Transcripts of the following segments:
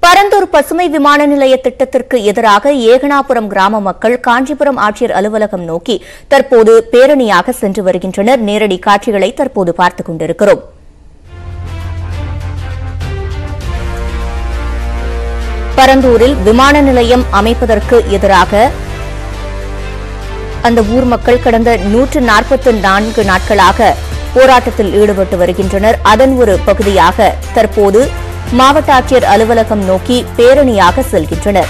பரந்தூர் பசுமை விமான நிலைய திட்டத்திற்கு எதிராக ஏகனாபுரம் கிராம மக்கள் காஞ்சிபுரம் ஆட்சியர் அலுவலகம் நோக்கி தற்போது பேரணியாக சென்று வருகின்றனர் நேரடி காட்சிகளை தற்போது பார்த்துக் கொண்டிருக்கிறோம் பரந்தூரில் விமான நிலையம் அமைப்பதற்கு எதிராக அந்த ஊர் மக்கள் கடந்த நூற்று நாற்பத்தி நான்கு நாட்களாக போராட்டத்தில் ஈடுபட்டு வருகின்றனர் அதன் ஒரு பகுதியாக தற்போது மாவட்ட ஆட்சியர் அலுவலகம் நோக்கி பேரணியாக செல்கின்றனர்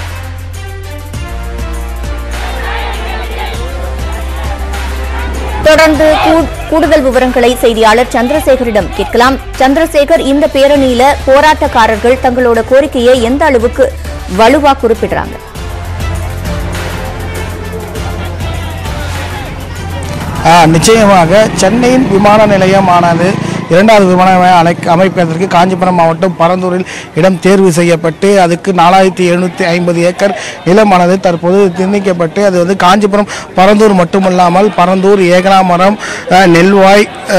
தொடர்ந்து கூ- கூடுதல் விவரங்களை செய்தியாளர் சந்திரசேகரிடம் கேட்கலாம் சந்திரசேகர் இந்த பேரணியில போராட்டக்காரர்கள் தங்களோட கோரிக்கையை எந்த அளவுக்கு வலுவா குறிப்பிடுறாங்க ஆ, நிச்சயமாக சென்னையின் விமான நிலையமானது இரண்டாவது விமான நிலையம் அழைக்க அமைப்பதற்கு காஞ்சிபுரம் மாவட்டம் பரந்தூரில் இடம் தேர்வு செய்யப்பட்டு அதுக்கு நாலாயிரத்தி எழுநூற்றி ஐம்பது ஏக்கர் நிலமானது தற்போது நிர்ணயிக்கப்பட்டு அது வந்து காஞ்சிபுரம் பரந்தூர் மட்டுமல்லாமல் பரந்தூர் ஏகனாமரம் ஆ, நெல்வாய் ஆ,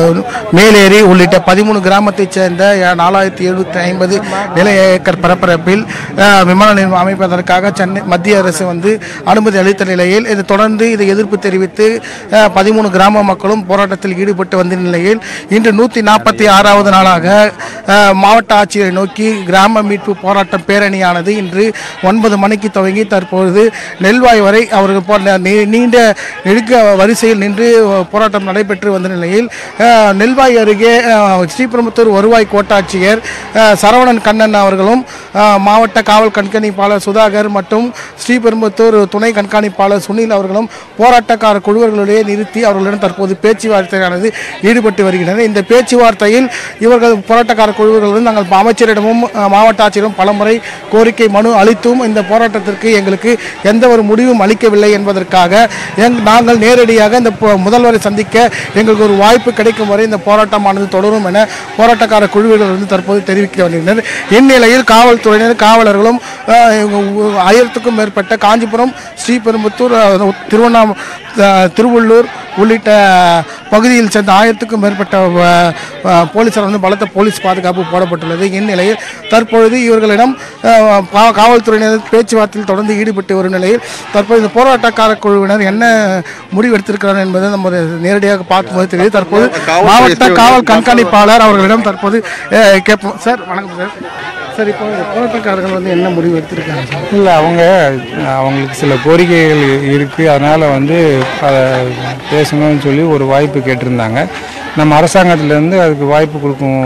மேலேரி உள்ளிட்ட பதிமூணு கிராமத்தைச் சேர்ந்த நாலாயிரத்தி எழுநூற்றி ஐம்பது நில ஏக்கர் பரப்பரப்பில் ஆ, விமான நிலையம் அமைப்பதற்காக சென்னை மத்திய அரசு வந்து அனுமதி அளித்த நிலையில் இது தொடர்ந்து இதை எதிர்ப்பு தெரிவித்து பதிமூணு கிராம மக்களும் போராட்டத்தில் ஈடுபட்டு வந்த நிலையில் இன்று நூற்றி நாற்பத்தி ஆறாவது நாளாக ஆ, மாவட்ட ஆட்சியரை நோக்கி கிராம மீட்பு போராட்டம் பேரணியானது இன்று ஒன்பது மணிக்கு துவங்கி தற்பொழுது நெல்வாய் வரை அவர்கள் போ- நீ- நீண்ட நெருக்க வரிசையில் நின்று போராட்டம் நடைபெற்று வந்த நிலையில் ஆ, நெல்வாய் அருகே ஆ, ஸ்ரீபெரும்புத்தூர் வருவாய் கோட்டாட்சியர் ஆ, சரவணன் கண்ணன் அவர்களும் ஆ, மாவட்ட காவல் கண்காணிப்பாளர் சுதாகர் மற்றும் ஸ்ரீபெரும்புத்தூர் துணை கண்காணிப்பாளர் சுனில் அவர்களும் போராட்டக்கார குழுவர்களிடையே நிறுத்தி அவர்களிடம் தற்போது பேச்சுவார்த்தையானது ஈடுபட்டு வருகின்றனர் இந்த பேச்சுவார்த்தையில் இவர்கள் போராட்டக்கார குழுவர்களுடன் நாங்கள் அமைச்சரிடமும் ஆ, மாவட்ட ஆட்சியரும் பலமுறை கோரிக்கை மனு அளித்தும் இந்த போராட்டத்திற்கு எங்களுக்கு எந்த ஒரு முடிவும் அளிக்கவில்லை என்பதற்காக எங் நாங்கள் நேரடியாக இந்த பொ- முதல்வரை சந்திக்க எங்களுக்கு ஒரு வாய்ப்பு கிடைக்கும் வரை இந்த போராட்டமானது தொடரும் என போராட்டக்கார குழுவினர் வந்து தற்போது தெரிவிக்க வருகின்றனர் இந்நிலையில் காவல்துறையினர் காவலர்களும் ஆஹ், இவங்க ஊ- ஆயிரத்துக்கும் மேற்பட்ட காஞ்சிபுரம் ஸ்ரீபெரும்புத்தூர் ஆஹ், திருவண்ணாம ஆஹ், திருவள்ளூர் உள்ளிட்ட பகுதியில் சேர்ந்த ஆயிரத்துக்கும் மேற்பட்ட ஆஹ், ஆஹ், போலீசார் வந்து பலத்த போலீஸ் பாதுகாப்பு போடப்பட்டுள்ளது இந்நிலையில் தற்பொழுது இவர்களிடம் ஆஹ், கா- காவல்துறையினர் பேச்சுவார்த்தையில் தொடர்ந்து ஈடுபட்டு வரும் நிலையில் தற்போது இந்த போராட்டக்கார குழுவினர் என்ன முடிவு எடுத்திருக்கிறார்கள் என்பதை நம்ம நேரடியாக பார்க்கும்போது தெரியுது தற்போது மாவட்ட காவல் கண்காணிப்பாளர் அவர்களிடம் தற்போது அஹ், கேட்போம் சார் வணக்கம் சார் சார் இப்போ இந்த போராட்டக்காரர்கள் வந்து என்ன முடிவு எடுத்திருக்காங்க சார் இல்லை அவங்க அவங்களுக்கு சில கோரிக்கைகள் இருக்குது அதனால் வந்து அதை பேசணும்னு சொல்லி ஒரு வாய்ப்பு கேட்டிருந்தாங்க நம்ம அரசாங்கத்திலேருந்து அதுக்கு வாய்ப்பு கொடுக்கும்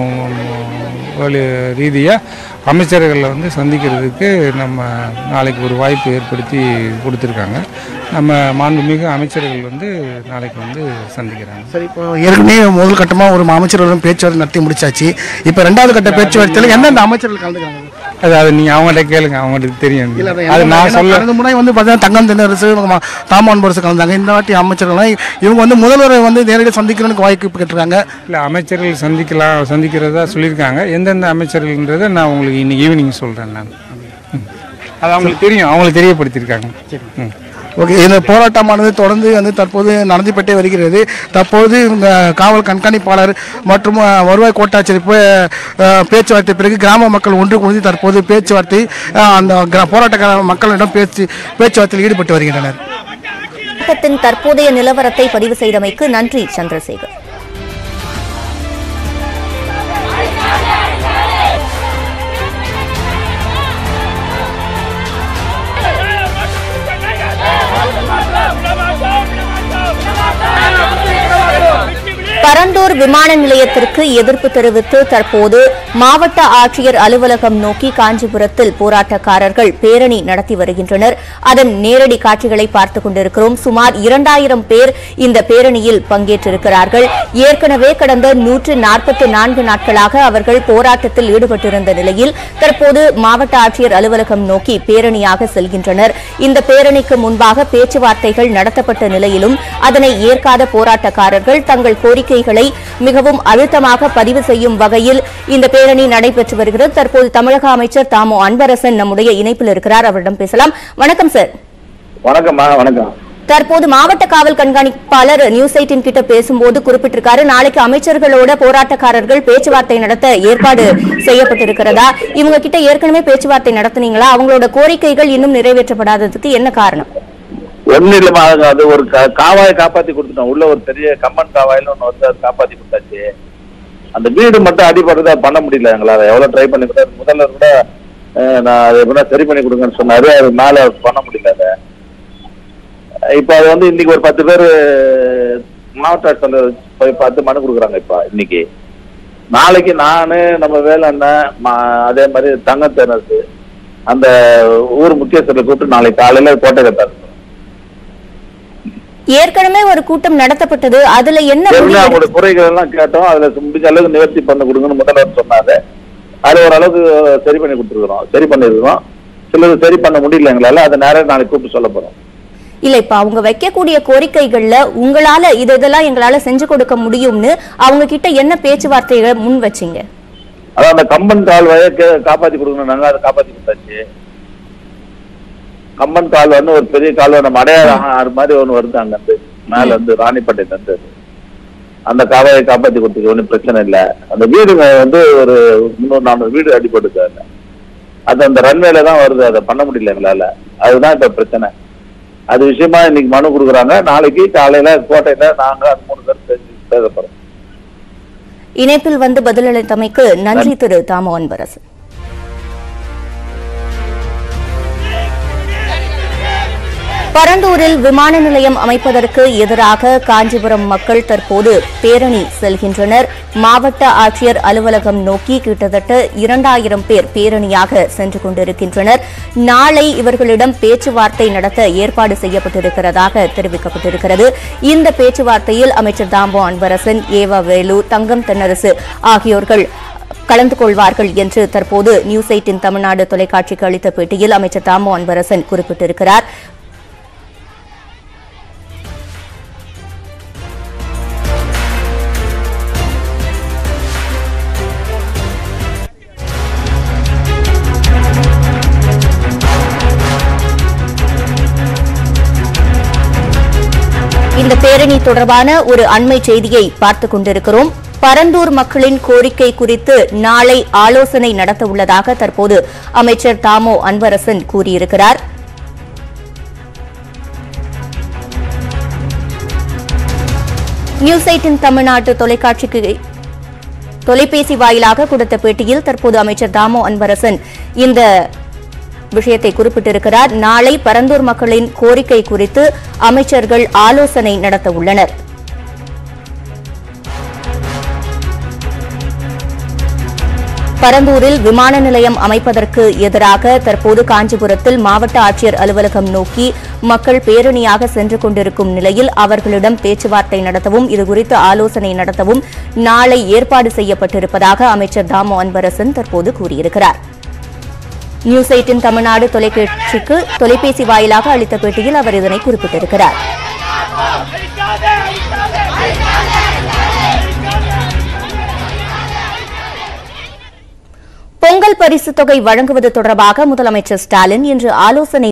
வழி ரீதியாக அமைச்சர்களை வந்து சந்திக்கிறதுக்கு நம்ம நாளைக்கு ஒரு வாய்ப்பு ஏற்படுத்தி கொடுத்துருக்காங்க நம்ம மாண்புமிகு அமைச்சர்கள் வந்து நாளைக்கு வந்து சந்திக்கிறாங்க சரி இப்போ ஏற்கனவே முதல் கட்டமாக ஒரு அமைச்சர்களுடன் பேச்சுவார்த்தை நடத்தி முடிச்சாச்சு இப்போ ரெண்டாவது கட்ட பேச்சுவார்த்தையில் எந்தெந்த அமைச்சர்கள் கலந்துக்கிறாங்க அது அது நீங்கள் அவங்கள்ட்ட கேளுங்க அவங்களுக்கு தெரியும் இல்ல, அது அது நான் சொல்ல கடந்த முறை வந்து பார்த்தீங்கன்னா தங்கம் தென்னரசு ம- தாமான் பரசு கலந்தாங்க இந்த வாட்டி அமைச்சர்கள் இவங்க வந்து முதல்வரை வந்து நேரடியாக சந்திக்கணும்னு வாய்ப்பு கேட்டிருக்காங்க இல்லை அமைச்சர்கள் சந்திக்கலாம் சந்திக்கிறதா சொல்லியிருக்காங்க எந்தெந்த அமைச்சர்கள்ன்றதை நான் உங்களுக்கு இன்னைக்கு ஈவினிங் சொல்கிறேன் நான் ம். அது அவங்களுக்கு தெரியும் அவங்களுக்கு தெரியப்படுத்தியிருக்காங்க ம் ஓகே இந்த போராட்டமானது தொடர்ந்து வந்து தற்போது நடந்துபட்டே வருகிறது தற்போது இவங்க காவல் கண்காணிப்பாளர் மற்றும் அஹ், வருவாய் கோட்டாட்சியர் இப்போ அஹ், பேச்சுவார்த்தை பிறகு கிராம மக்கள் ஒன்று கூடி தற்போது பேச்சுவார்த்தை அஹ், அந்த கிரா- போராட்டக்கார மக்களிடம் பேச்சு பேச்சுவார்த்தையில் ஈடுபட்டு வருகின்றனர் போராட்டத்தின் தற்போதைய நிலவரத்தை பதிவு செய்தமைக்கு நன்றி சந்திரசேகர் பரந்தூர் விமான நிலையத்திற்கு எதிர்ப்பு தெரிவித்து தற்போது மாவட்ட ஆட்சியர் அலுவலகம் நோக்கி காஞ்சிபுரத்தில் போராட்டக்காரர்கள் பேரணி நடத்தி வருகின்றனர் அதன் நேரடி காட்சிகளை பார்த்துக் கொண்டிருக்கிறோம் சுமார் இரண்டாயிரம் பேர் இந்த பேரணியில் பங்கேற்றிருக்கிறார்கள் ஏற்கனவே கடந்த நூற்று நாற்பத்தி நான்கு நாட்களாக அவர்கள் போராட்டத்தில் ஈடுபட்டிருந்த நிலையில் தற்போது மாவட்ட ஆட்சியர் அலுவலகம் நோக்கி பேரணியாக செல்கின்றனர் இந்த பேரணிக்கு முன்பாக பேச்சுவார்த்தைகள் நடத்தப்பட்ட நிலையிலும் அதனை ஏற்காத போராட்டக்காரர்கள் தங்கள் கோரிக்கைகளை மிகவும் அழுத்தமாக பதிவு செய்யும் வகையில் இந்த பேரணி நடைபெற்று வருகிறது தற்போது தமிழக அமைச்சர் தாமோ அன்பரசன் நம்முடைய இணைப்பில் இருக்கிறார் அவரிடம் பேசலாம் வணக்கம் சார் வணக்கம்மா வணக்கம் தற்போது மாவட்ட காவல் கண்காணிப்பாளர் நியூஸ் எயிட்டின் கிட்ட பேசும்போது குறிப்பிட்டிருக்காரு நாளைக்கு அமைச்சர்களோட போராட்டக்காரர்கள் பேச்சுவார்த்தை நடத்த ஏற்பாடு செய்யப்பட்டிருக்கிறதா இவங்க கிட்ட ஏற்கனவே பேச்சுவார்த்தை நடத்துனீங்களா அவங்களோட கோரிக்கைகள் இன்னும் நிறைவேற்றப்படாததுக்கு என்ன காரணம் ஒண்ணு இல்லம்மா அது அது ஒரு கா- காவாயை காப்பாத்தி கொடுத்துட்டோம் உள்ள ஒரு பெரிய கம்மன் காவாயில ஒண்ணு வந்து அது காப்பாத்தி கொடுத்தாச்சு அந்த வீடு மட்டும் அடிபடுறதா பண்ண முடியல எங்களால எவ்வளவு ட்ரை பண்ணி கூட முதல்ல கூட அஹ், நான் அது எப்படின்னா சரி பண்ணி கொடுங்கன்னு சொன்னாரு அது மேல பண்ண முடியல அதை இப்ப அது வந்து இன்னைக்கு ஒரு பத்து பேர் மாவட்ட ஆட்சியர் போய் பார்த்து மனு கொடுக்குறாங்க இப்ப இன்னைக்கு நாளைக்கு நானு நம்ம வேலண்ணன் மா- அதே மாதிரி தங்கத்தேனரசு அந்த ஊர் முக்கியஸ்தரை கூப்பிட்டு நாளைக்கு காலையில கோட்டை கட்டாரு ஏற்கனவே ஒரு கூட்டம் நடத்தப்பட்டது அதுல என்ன ஏற்கனவே முடிவு அவங்களோட குறைகள் எல்லாம் கேட்டோம் அதுல முடிஞ்ச அளவுக்கு நிவர்த்தி பண்ண கொடுங்கன்னு முதல்வர் சொன்னாரு அது ஓரளவுக்கு சரி பண்ணி கொடுத்துருக்குறோம் சரி பண்ணிருக்கிறோம் சிலது சரி பண்ண முடியல எங்களால அதை நேரம் நாளைக்கு கூப்பிட்டு சொல்ல போறோம் இல்ல இப்ப அவங்க வைக்கக்கூடிய கோரிக்கைகள்ல உங்களால இது இதெல்லாம் எங்களால செஞ்சு கொடுக்க முடியும்னு அவங்க கிட்ட என்ன பேச்சுவார்த்தைகளை முன் வச்சீங்க அதான் அந்த கம்பன் கால்வாயை கே- காப்பாத்தி கொடுக்கணும் நாங்க அதை காப்பாத்தி கொடுத்தாச்சு கம்பன் கால்வாய்னு ஒரு பெரிய கால்வாய் நம்ம அடையாளம் ஆறு மாதிரி ஒண்ணு வருது அங்க இருந்து மேல இருந்து ராணிப்பேட்டையில இருந்து அந்த கால்வாயை காப்பாத்தி கொடுத்துருக்கு ஒன்றும் பிரச்சனை இல்லை அந்த வீடுங்க வந்து ஒரு முந்நூறு நானூறு வீடு அடிபடுது அதுல அது அந்த ரன்வேல தான் வருது அதை பண்ண முடியல எங்களால அதுதான் இப்ப பிரச்சனை அது விஷயமா இன்னைக்கு மனு கொடுக்குறாங்க நாளைக்கு காலையில கோட்டையில நாங்க அது மூணு பேர் பேசி பேச போறோம் இணைப்பில் வந்து பதிலளித்தமைக்கு நன்றி திரு தாமோ அன்பரசு பரந்தூரில் விமான நிலையம் அமைப்பதற்கு எதிராக காஞ்சிபுரம் மக்கள் தற்போது பேரணி செல்கின்றனர் மாவட்ட ஆட்சியர் அலுவலகம் நோக்கி கிட்டத்தட்ட இரண்டாயிரம் பேர் பேரணியாக சென்று கொண்டிருக்கின்றனர் நாளை இவர்களிடம் பேச்சுவார்த்தை நடத்த ஏற்பாடு செய்யப்பட்டிருக்கிறதாக தெரிவிக்கப்பட்டிருக்கிறது இந்த பேச்சுவார்த்தையில் அமைச்சர் தாம்போ அன்பரசன் ஏவா வேலு தங்கம் தென்னரசு ஆகியோர்கள் கலந்து கொள்வார்கள் என்று தற்போது நியூஸ் எயிட்டின் தமிழ்நாடு தொலைக்காட்சிக்கு அளித்த பேட்டியில் அமைச்சர் தாமோ அன்பரசன் குறிப்பிட்டிருக்கிறார் இந்த பேரணி தொடர்பான ஒரு அண்மை செய்தியை பார்த்துக் கொண்டிருக்கிறோம் பரந்தூர் மக்களின் கோரிக்கை குறித்து நாளை ஆலோசனை நடத்த உள்ளதாக தற்போது அமைச்சர் தாமோ அன்பரசன் கூறியிருக்கிறார் நியூஸ் எயிட்டின் தமிழ்நாட்டு தொலைக்காட்சிக்கு தொலைபேசி வாயிலாக கொடுத்த பேட்டியில் தற்போது அமைச்சர் தாமோ அன்பரசன் இந்த விஷயத்தை குறிப்பிட்டிருக்கிறார் நாளை பரந்தூர் மக்களின் கோரிக்கை குறித்து அமைச்சர்கள் ஆலோசனை நடத்த உள்ளனர் பரந்தூரில் விமான நிலையம் அமைப்பதற்கு எதிராக தற்போது காஞ்சிபுரத்தில் மாவட்ட ஆட்சியர் அலுவலகம் நோக்கி மக்கள் பேரணியாக சென்று கொண்டிருக்கும் நிலையில் அவர்களிடம் பேச்சுவார்த்தை நடத்தவும் இதுகுறித்து ஆலோசனை நடத்தவும் நாளை ஏற்பாடு செய்யப்பட்டிருப்பதாக அமைச்சர் தாமோ அன்பரசன் தற்போது கூறியிருக்கிறார் நியூஸ் எயிட்டின் தமிழ்நாடு தொலைக்காட்சிக்கு தொலைபேசி வாயிலாக அளித்த பேட்டியில் அவர் இதனை குறிப்பிட்டிருக்கிறார் பொங்கல் பரிசுத் தொகை வழங்குவது தொடர்பாக முதலமைச்சர் ஸ்டாலின் இன்று ஆலோசனை